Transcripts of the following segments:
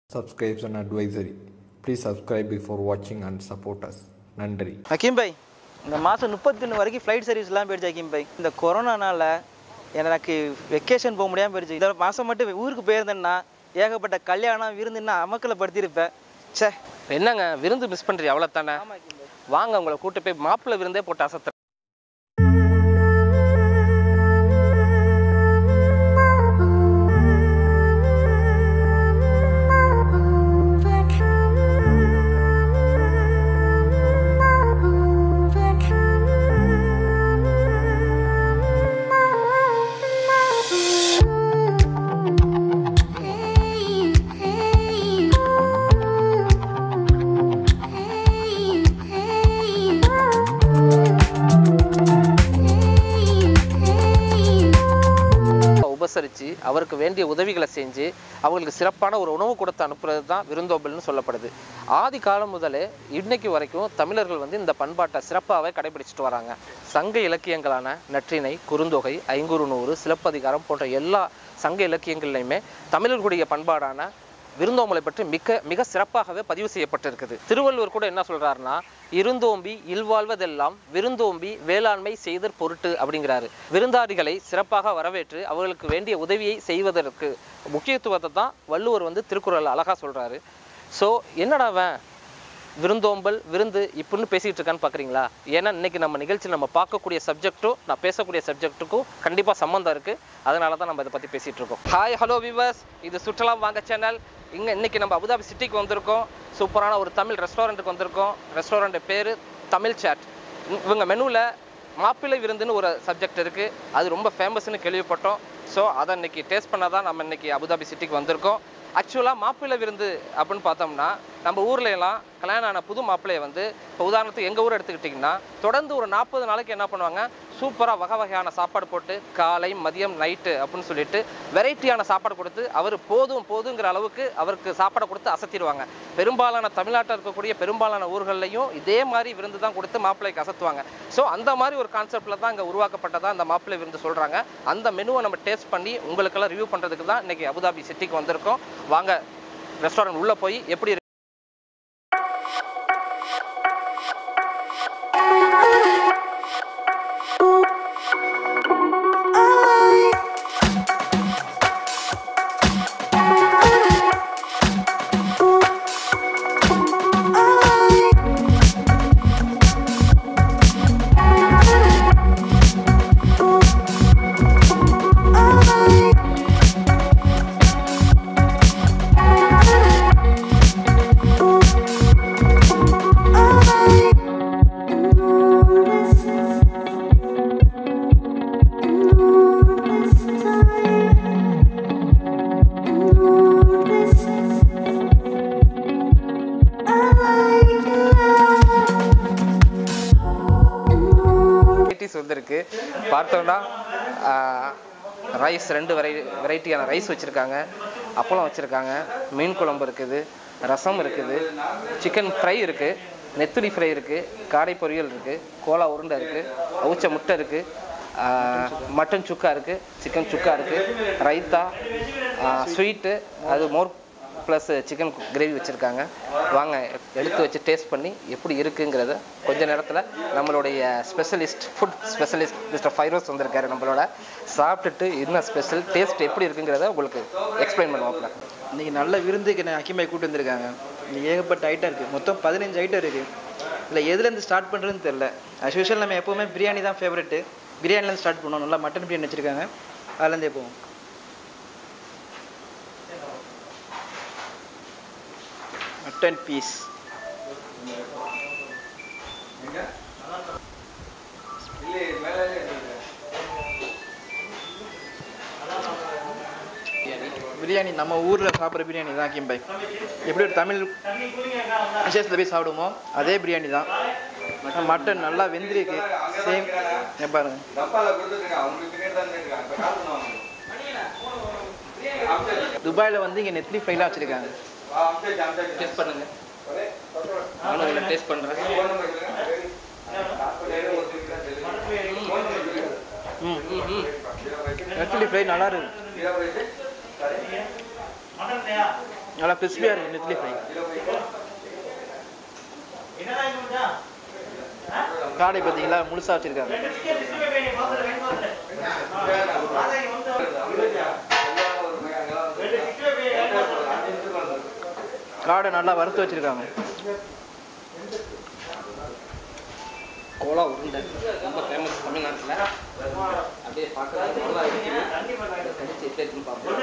subscribes and advisory. Please subscribe before watching and support us. நன்றி ஹக்கீம் பாய் இந்த மாதம் முப்பத்தொன்று வரைக்கும் ஃப்ளைட் சர்வீஸ்லாம் போயிடுச்சு ஹக்கீம் பாய் இந்த கொரோனானால எனக்கு வெக்கேஷன் போக முடியாமல் போயிடுச்சு இந்த மாதம் மட்டும் ஊருக்கு போயிருந்தேன்னா ஏகப்பட்ட கல்யாணம் விருந்துன்னா அமக்களை படுத்திருப்பேன் ச்சே என்னங்க விருந்து மிஸ் பண்றீங்க அவ்வளோ தானே ஆமா ஹக்கீம் பாய் வாங்க உங்களை கூட்டு போய் மாப்பிள்ளை விருந்தே போட்டு அசத்துறேன் உபசரித்து அவருக்கு வேண்டிய உதவிகளை செஞ்சு அவங்களுக்கு சிறப்பான ஒரு உணவு கொடுத்து அனுப்புறது தான் விருந்தோம்பல்னு சொல்லப்படுது ஆதி காலம் முதலே இன்னைக்கு வரைக்கும் தமிழர்கள் வந்து இந்த பண்பாட்டை சிறப்பாகவே கடைபிடிச்சிட்டு வராங்க சங்க இலக்கியங்களான நற்றிணை குறுந்தொகை ஐங்குறுநூறு சிலப்பதிகாரம் போன்ற எல்லா சங்க இலக்கியங்கள்லையுமே தமிழர்களுடைய பண்பாடான விருந்தோம்பலை பற்றி மிக மிக சிறப்பாகவே பதிவு செய்யப்பட்டிருக்குது திருவள்ளுவர் கூட என்ன சொல்றாருன்னா இருந்தோம்பி இல்வாழ்வதெல்லாம் விருந்தோம்பி வேளாண்மை செய்தற் பொருட்டு அப்படிங்கிறாரு விருந்தாளிகளை சிறப்பாக வரவேற்று அவர்களுக்கு வேண்டிய உதவியை செய்வதற்கு முக்கியத்துவத்தை தான் வள்ளுவர் வந்து திருக்குறள் அழகா சொல்றாரு ஸோ என்னடா அவன் விருந்தோம்பல் விருந்து இப்படின்னு பேசிட்டு இருக்கான்னு பார்க்குறீங்களா ஏன்னா இன்னைக்கு நம்ம நிகழ்ச்சியில் நம்ம பார்க்கக்கூடிய சப்ஜெக்ட்டும் நான் பேசக்கூடிய சப்ஜெக்ட்டுக்கும் கண்டிப்பாக சம்மந்தம் இருக்கு அதனால தான் நம்ம இதை பற்றி பேசிட்டு இருக்கோம் ஹாய் ஹலோ விவர்ஸ் இது சுற்றுலா வாங்க சேனல் இங்கே இன்னைக்கு நம்ம அபுதாபி சிட்டிக்கு வந்திருக்கோம் சூப்பரான ஒரு தமிழ் ரெஸ்டாரண்ட்டுக்கு வந்திருக்கோம் ரெஸ்டாரண்ட் பேர் தமிழ் சாட் இவங்க மெனுவில் மாப்பிள்ளை விருந்துன்னு ஒரு சப்ஜெக்ட் இருக்குது அது ரொம்ப ஃபேமஸ்னு கேள்விப்பட்டோம் ஸோ அதை இன்னைக்கு டேஸ்ட் பண்ண தான் நம்ம இன்னைக்கு அபுதாபி சிட்டிக்கு வந்திருக்கோம் ஆக்சுவலாக மாப்பிள்ளை விருந்து அப்படின்னு பார்த்தோம்னா நம்ம ஊர்ல எல்லாம் கல்யாணம் ஆன புது மாப்பிள்ளையை வந்து இப்போ உதாரணத்துக்கு எங்கள் ஊர் எடுத்துக்கிட்டிங்கன்னா தொடர்ந்து ஒரு நாற்பது நாளைக்கு என்ன பண்ணுவாங்க சூப்பராக வகை வகையான சாப்பாடு போட்டு காலை மதியம் நைட்டு அப்படின்னு சொல்லிட்டு வெரைட்டியான சாப்பாடு கொடுத்து அவர் போதும் போதுங்கிற அளவுக்கு அவருக்கு சாப்பாடை கொடுத்து அசத்திடுவாங்க பெரும்பாலான தமிழ்நாட்டில் இருக்கக்கூடிய பெரும்பாலான ஊர்கள்லையும் இதே மாதிரி விருந்து தான் கொடுத்து மாப்பிள்ளைக்கு அசத்துவாங்க ஸோ அந்த மாதிரி ஒரு கான்செப்டில் தான் இங்கே உருவாக்கப்பட்டதா அந்த மாப்பிள்ளை விருந்து சொல்கிறாங்க அந்த மெனுவை நம்ம டேஸ்ட் பண்ணி உங்களுக்கெல்லாம் ரிவ்யூ பண்ணுறதுக்கு தான் இன்னைக்கு அபுதாபி சிட்டிக்கு வந்திருக்கோம் வாங்க ரெஸ்டாரண்ட் உள்ளே போய் எப்படி இருக்கு வெரைட்டிஸ் வந்திருக்கு பார்த்தோம்னா ரைஸ் ரெண்டு வெரை வெரைட்டியான ரைஸ் வச்சுருக்காங்க அப்பளம் வச்சுருக்காங்க மீன் குழம்பு இருக்குது ரசம் இருக்குது சிக்கன் ஃப்ரை இருக்குது நெத்துலி ஃப்ரை இருக்குது காடை பொரியல் இருக்குது கோலா உருண்டை இருக்குது அவிச்ச முட்டை இருக்குது மட்டன் சுக்கா இருக்குது சிக்கன் சுக்கா இருக்குது ரைத்தா ஸ்வீட்டு அது மோர் ப்ளஸ் சிக்கன் கிரேவி வச்சுருக்காங்க வாங்க எடுத்து வச்சு டேஸ்ட் பண்ணி எப்படி இருக்குங்கிறத கொஞ்ச நேரத்தில் நம்மளுடைய specialist food specialist mister Firoz வந்திருக்காரு நம்மளோட சாப்பிட்டுட்டு என்ன ஸ்பெஷல் டேஸ்ட் எப்படி இருக்குங்கிறத உங்களுக்கு எக்ஸ்பிளைன் பண்ணுவாப்ல இன்னைக்கு நல்ல விருந்துக்கு என்ன ஹக்கீம் பாய் கூட்டு வந்திருக்காங்க இன்னைக்கு ஏகப்பட்ட ஐட்டம் இருக்குது மொத்தம் பதினஞ்சு ஐட்டம் இருக்குது இல்லை எதுலேருந்து ஸ்டார்ட் பண்ணுறதுன்னு தெரில அஸ் யூஷுவல் நம்ம எப்போவுமே பிரியாணி தான் ஃபேவரெட்டு பிரியாணிலேருந்து ஸ்டார்ட் பண்ணுவோம் நல்லா மட்டன் பிரியாணி வச்சுருக்காங்க அதுலேருந்தே போவோம் மட்டன் பீஸ் பிரியாணி நம்ம ஊரில் சாப்பிட்ற பிரியாணி தான் ஹக்கீம் பாய் எப்படி ஒரு தமிழ் விசேஷத்தில் போய் சாப்பிடுவோமோ அதே பிரியாணி தான் மட்டன் நல்லா வெந்திருக்கு சேம் பாருங்க துபாயில் வந்து இங்கே நெத்லி ஃப்ரைலாம் வச்சுருக்காங்க டேஸ்ட் பண்ணுங்க நானும் டேஸ்ட் பண்ணுறேன் ம் நெத்லி ஃப்ரை நல்லா இருக்கு நல்லா கிறிஸ்பியாக இருக்குது நெத்திலி ஃப்ரை காடை பார்த்தீங்களா முழுசா வச்சிருக்காங்க காடை நல்லா வறுத்து வச்சிருக்காங்க கோலா உருண்டை ரொம்ப ஃபேமஸ் தமிழ்நாட்டில் அப்படியே பார்க்கறது நல்லா இருக்குது கடிச்சு எப்படி இருக்குன்னு பார்ப்போம்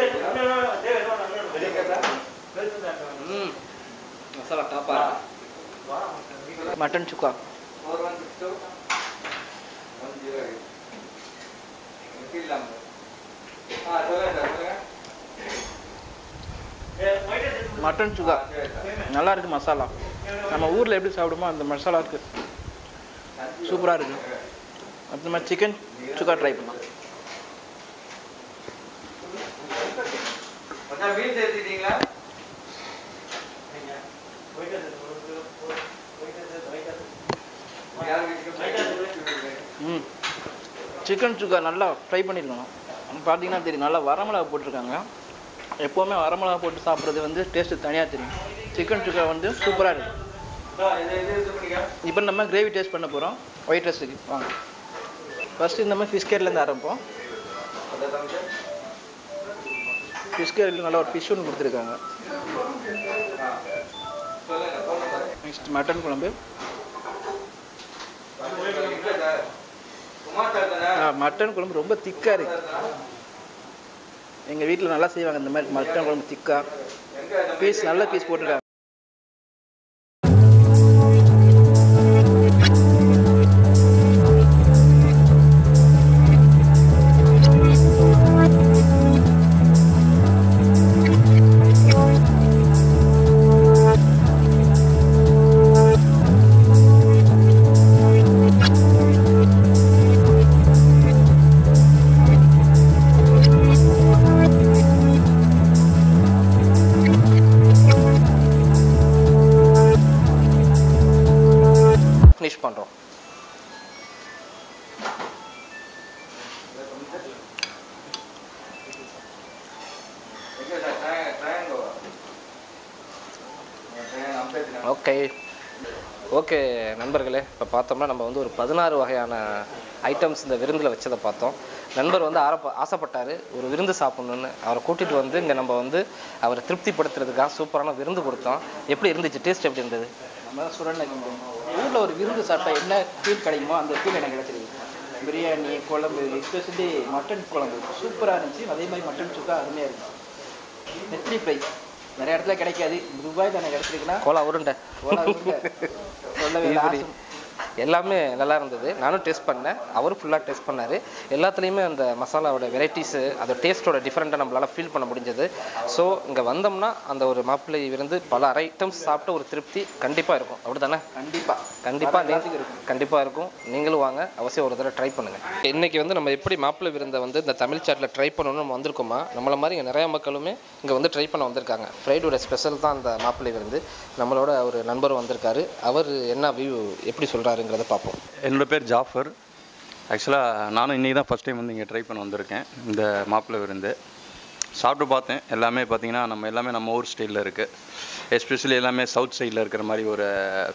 ம் மசாலா டாப்பா மட்டன் சுக்கா மட்டன் சுக்கா நல்லா இருக்கு மசாலா நம்ம ஊரில் எப்படி சாப்பிடுமோ அந்த மசாலா இருக்கு சூப்பராக இருக்கு அடுத்த மாதிரி சிக்கன் சுக்கா ட்ரை பண்ணலாம் ம் சிக்கன் சுக்கா நல்லா ஃப்ரை பண்ணியிருக்கணும் பார்த்தீங்கன்னா தெரியும் நல்லா வரமிளகா போட்டிருக்காங்க எப்போவுமே வரமிளகா போட்டு சாப்பிட்றது வந்து டேஸ்ட்டு தனியாக தெரியும் சிக்கன் சுக்கா வந்து சூப்பராக இருக்கு இப்போ நம்ம கிரேவி டேஸ்ட் பண்ண போகிறோம் ஒயிட் ரைஸுக்கு வாங்க ஃபஸ்ட்டு இந்த மாதிரி ஃபிஷ் கேர்லேருந்து ஆரம்பிப்போம் ஃபிஷ் கேரில் நல்லா ஒரு ஃபிஷ் ஒன்று கொடுத்துருக்காங்க நெக்ஸ்ட் மட்டன் குழம்பு ஆ, மட்டன் குழம்பு ரொம்ப திக்காக இருக்கு எங்கள் வீட்டில் நல்லா செய்வாங்க இந்த மாதிரி மட்டன் குழம்பு திக்கா பீஸ் நல்ல பீஸ் போட்டிருக்காங்க ஃபினிஷ் பண்ணுறோம் ஓகே ஓகே நண்பர்களே இப்போ பார்த்தோம்னா நம்ம வந்து ஒரு பதினாறு வகையான ஐட்டம்ஸ் இந்த விருந்தில் வச்சதை பார்த்தோம் நண்பர் வந்து ஆரப்ப ஆசைப்பட்டார் ஒரு விருந்து சாப்பிட்ணுன்னு அவரை கூட்டிகிட்டு வந்து இங்கே நம்ம வந்து அவரை திருப்திப்படுத்துறதுக்காக சூப்பரான விருந்து கொடுத்தோம் எப்படி இருந்துச்சு டேஸ்ட் எப்படி இருந்தது நம்ம தான் சுரண்டை ஊரில் ஒரு விருந்து சாப்பிட்டா என்ன ஃபீல் கிடைக்குமோ அந்த ஃபீல் எனக்கு கிடைச்சிருக்கு பிரியாணி குழம்பு எஸ்பெஷலி மட்டன் குழம்பு சூப்பராக இருந்துச்சு அதே மாதிரி மட்டன் சுக்கா அருமையாக இருந்துச்சு நெத்திலி ஃப்ரை நிறைய இடத்துல கிடைக்காது துபாயில் எனக்கு கிடைச்சிருக்குன்னா கோலா உருண்டை கோலா உருண்டை. சொல்லவே இல்லை. இப்படி எல்லாமே நல்லா இருந்தது நானும் டேஸ்ட் பண்ணேன் அவரும் ஃபுல்லாக டேஸ்ட் பண்ணார் எல்லாத்துலேயுமே அந்த மசாலாவோட வெரைட்டிஸு அதோட டேஸ்ட்டோட டிஃப்ரெண்ட்டாக நம்மளால ஃபீல் பண்ண முடிஞ்சது ஸோ இங்கே வந்தோம்னா அந்த ஒரு மாப்பிள்ளை விருந்து பல ஐட்டம்ஸ் சாப்பிட்ட ஒரு திருப்தி கண்டிப்பாக இருக்கும் அப்படி தானே கண்டிப்பா கண்டிப்பாக எல்லாத்துக்கும் இருக்கும் கண்டிப்பாக இருக்கும் நீங்களும் வாங்க அவசியம் ஒரு தடவை ட்ரை பண்ணுங்க இன்னைக்கு வந்து நம்ம எப்படி மாப்பிள்ளை விருந்தை வந்து இந்த தமிழ் சாட்டில் ட்ரை பண்ணணும்னு நம்ம வந்திருக்கோமா நம்மள மாதிரி இங்கே நிறைய மக்களுமே இங்கே வந்து ட்ரை பண்ண வந்திருக்காங்க ஃப்ரைடோட ஸ்பெஷல் தான் அந்த மாப்பிள்ளை விருந்து நம்மளோட ஒரு நண்பர் வந்திருக்காரு அவர் என்ன வியூ எப்படி சொல்கிறாருங்கிறத பார்ப்போம் என்னோட பேர் ஜாஃபர் ஆக்சுவலாக நானும் இன்றைக்கி தான் ஃபஸ்ட் டைம் வந்து இங்கே ட்ரை பண்ண வந்திருக்கேன் இந்த மாப்பிள்ளை விருந்து சாப்பிட்டு பார்த்தேன் எல்லாமே பார்த்தீங்கன்னா நம்ம எல்லாமே நம்ம ஊர் ஸ்டைலில் இருக்குது எஸ்பெஷலி எல்லாமே சவுத் சைடில் இருக்கிற மாதிரி ஒரு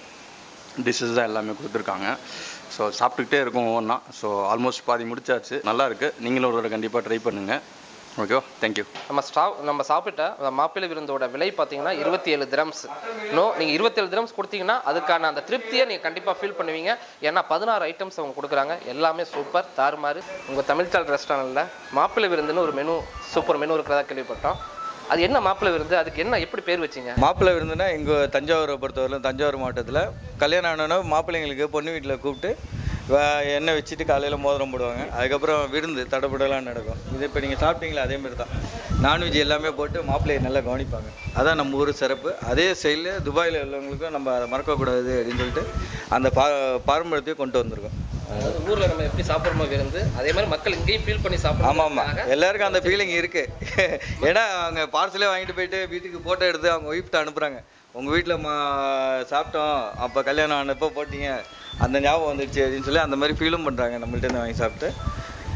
டிஷ்ஷஸ் தான் எல்லாமே கொடுத்துருக்காங்க ஸோ சாப்பிட்டுக்கிட்டே இருக்கும் ஒவ்வொன்றா ஸோ ஆல்மோஸ்ட் பாதி முடிச்சாச்சு நல்லா இருக்குது நீங்களும் ஒரு தடவை கண்டிப்பாக ட்ரை பண்ணுங்கள் ஓகேவா தேங்க்யூ நம்ம ஸ்டா நம்ம சாப்பிட்ட அந்த மாப்பிள்ளை விருந்தோட விலை பார்த்தீங்கன்னா இருபத்தி ஏழு திரம்ஸ் நோ நீங்கள் இருபத்தேழு திரம்ஸ் கொடுத்தீங்கன்னா அதுக்கான அந்த திருப்தியை நீங்கள் கண்டிப்பாக ஃபீல் பண்ணுவீங்க ஏன்னா பதினாறு ஐட்டம்ஸ் அவங்க கொடுக்குறாங்க எல்லாமே சூப்பர் தாறுமாறு உங்கள் தமிழ்ச்சால் ரெஸ்டாரண்ட்டில் மாப்பிள்ளை விருந்துன்னு ஒரு மெனு சூப்பர் மெனு இருக்கிறதா கேள்விப்பட்டோம் அது என்ன மாப்பிள்ளை விருந்து அதுக்கு என்ன எப்படி பேர் வச்சீங்க மாப்பிள்ளை விருந்துனா எங்கள் தஞ்சாவூரை பொறுத்தவரையிலும் தஞ்சாவூர் மாவட்டத்தில் கல்யாணம் ஆனோன்னா மாப்பிள்ளைங்களுக்கு பொண்ணு வீட்டில் கூப்பிட்டு வ- எண்ணெய் வச்சுட்டு காலையில் மோதிரம் போடுவாங்க அதுக்கப்புறம் விருந்து தடபுடலாம் நடக்கும் இது இப்போ நீங்கள் சாப்பிட்டீங்களா அதே மாதிரி தான் நான்வெஜ் எல்லாமே போட்டு மாப்பிள்ளையை நல்லா கவனிப்பாங்க அதான் நம்ம ஊர் சிறப்பு அதே ஸ்டைலில் துபாயில் உள்ளவங்களுக்கும் நம்ம அதை மறக்கக்கூடாது அப்படின்னு சொல்லிட்டு அந்த பா பாரம்பரியத்தையும் கொண்டு வந்திருக்கோம் அதாவது ஊர்ல நம்ம எப்படி சாப்பிட்றோமோ விருந்து அதே மாதிரி மக்கள் இங்கேயும் ஃபீல் பண்ணி ஆமாம் ஆமாம் சாப்பிடுறாங்க எல்லாருக்கும் அந்த ஃபீலிங் இருக்கு ஏன்னா அவங்க பார்சலே வாங்கிட்டு போயிட்டு வீட்டுக்கு ஃபோட்டோ எடுத்து அவங்க ஒய்ஃப்ட்ட அனுப்புகிறாங்க உங்கள் வீட்டில் மா சாப்பிட்டோம் அப்போ கல்யாணம் ஆனப்போ போட்டீங்க அந்த ஞாபகம் வந்துடுச்சு அப்படின்னு சொல்லி அந்த மாதிரி ஃபீலும் பண்ணுறாங்க நம்மள்ட்ட இருந்து வாங்கி சாப்பிட்டு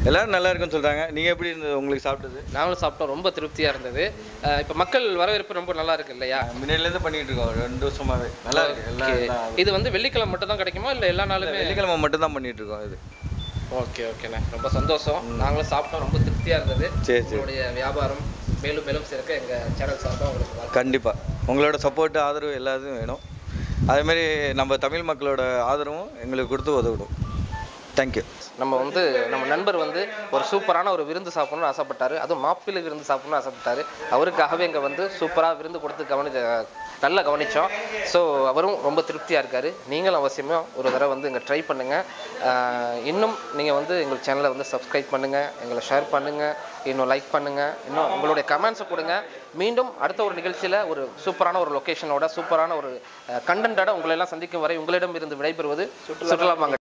எல்லாரும் நல்லா இருக்குன்னு சொல்கிறாங்க நீங்கள் எப்படி இருந்தது உங்களுக்கு சாப்பிட்டது நாங்களும் சாப்பிட்டோம் ரொம்ப திருப்தியா இருந்தது அஹ் இப்ப மக்கள் வரவேற்பு ரொம்ப நல்லா இருக்கு இல்லையா முன்னாடிலேருந்து பண்ணிட்டு இருக்கோம் ஒரு ரெண்டு வருஷமாவே நல்லா இருக்கு எல்லாம் Okay. எல்லாம் இது வந்து வெள்ளிக்கிழமை மட்டும் தான் கிடைக்குமா இல்ல எல்லா நாளுமே வெள்ளிக்கிழமை மட்டும் தான் பண்ணிட்டு இருக்கோம் இது ஓகே ஓகேண்ணே ரொம்ப சந்தோஷம் நாங்களும் சாப்பிட்டோம் ரொம்ப திருப்தியா இருந்தது சரி, சரி. உங்களுடைய வியாபாரம் மேலும் மேலும் சிறக்க எங்க சேனல் சார்பாக உங்களுக்கு வாழ்த்து. கண்டிப்பாக உங்களோட சப்போர்ட் ஆதரவு எல்லாத்தையும் வேணும் அதேமாரி நம்ம தமிழ் மக்களோட ஆதரவும் எங்களுக்கு கொடுத்து உதவிடும் தேங்க்யூ நம்ம வந்து நம்ம நண்பர் வந்து ஒரு சூப்பரான ஒரு விருந்து சாப்பிடணும்னு ஆசைப்பட்டாரு அதுவும் மாப்பிள்ளை விருந்து சாப்பிடணும்னு ஆசைப்பட்டாரு அவருக்காகவே இங்கே வந்து சூப்பராக விருந்து கொடுத்து கவனி நல்லா கவனிச்சோம் ஸோ அவரும் ரொம்ப திருப்தியாக இருக்காரு நீங்களும் அவசியமாக ஒரு தடவை வந்து இங்கே ட்ரை பண்ணுங்கள் இன்னும் நீங்கள் வந்து எங்கள் சேனலை வந்து சப்ஸ்கிரைப் பண்ணுங்கள் எங்களை ஷேர் பண்ணுங்கள் இன்னும் லைக் பண்ணுங்கள் இன்னும் உங்களுடைய கமெண்ட்ஸை கொடுங்க மீண்டும் அடுத்த ஒரு நிகழ்ச்சியில் ஒரு சூப்பரான ஒரு லொக்கேஷனோட சூப்பரான ஒரு கண்டென்ட்டோட உங்களை எல்லாம் சந்திக்கும் வரை உங்களிடம் இருந்து விடைபெறுவது சுற்றுலா